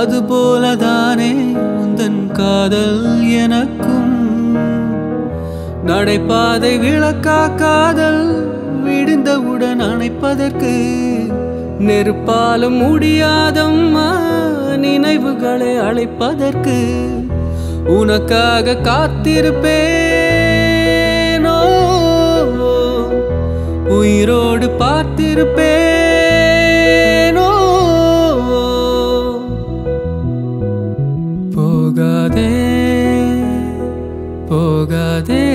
அதுபோலதானே உந்தன் காதல் எனக்கும் நடைபாதை விளக்கா காதல் விடுந்தவுடன் அணைப்பதற்கு நெருப்பாலும் முடியாதம்மா நினைவுகளை அழைப்பதற்கு உனக்காக காத்திருப்பேனோ உயிரோடு பார்த்திருப்பேனோ போகாதே போகாதே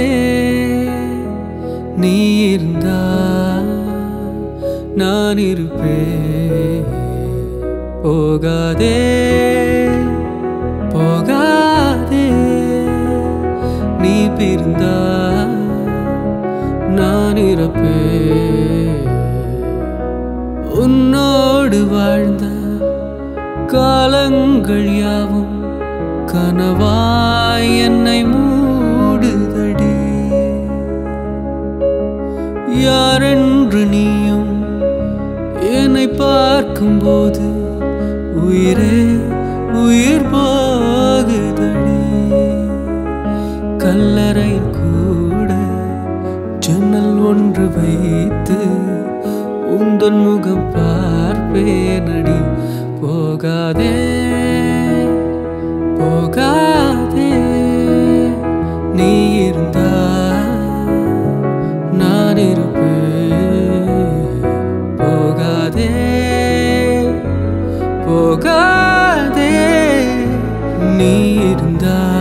நீ இருந்தா நான் இருப்பேன் போகாதே போகாதே நீ பிரிந்தா நான் இருப்பேன் உன்னோடு வாழ்ந்த காலங்கள் யாவும் கனவாய் என்னை மூடுதடி யாரென்று நீயும் என்னை பார்க்கும்போது உயிரே உயிர் போகுதடி கல்லறை கூட ஜன்னல் ஒன்று வைத்து உந்தன் முகம் பார்ப்பேனடி போகாதே போகாதே நீ இருந்தா நான் இருப்பேன் போகாதே போகாதே நீ இருந்தா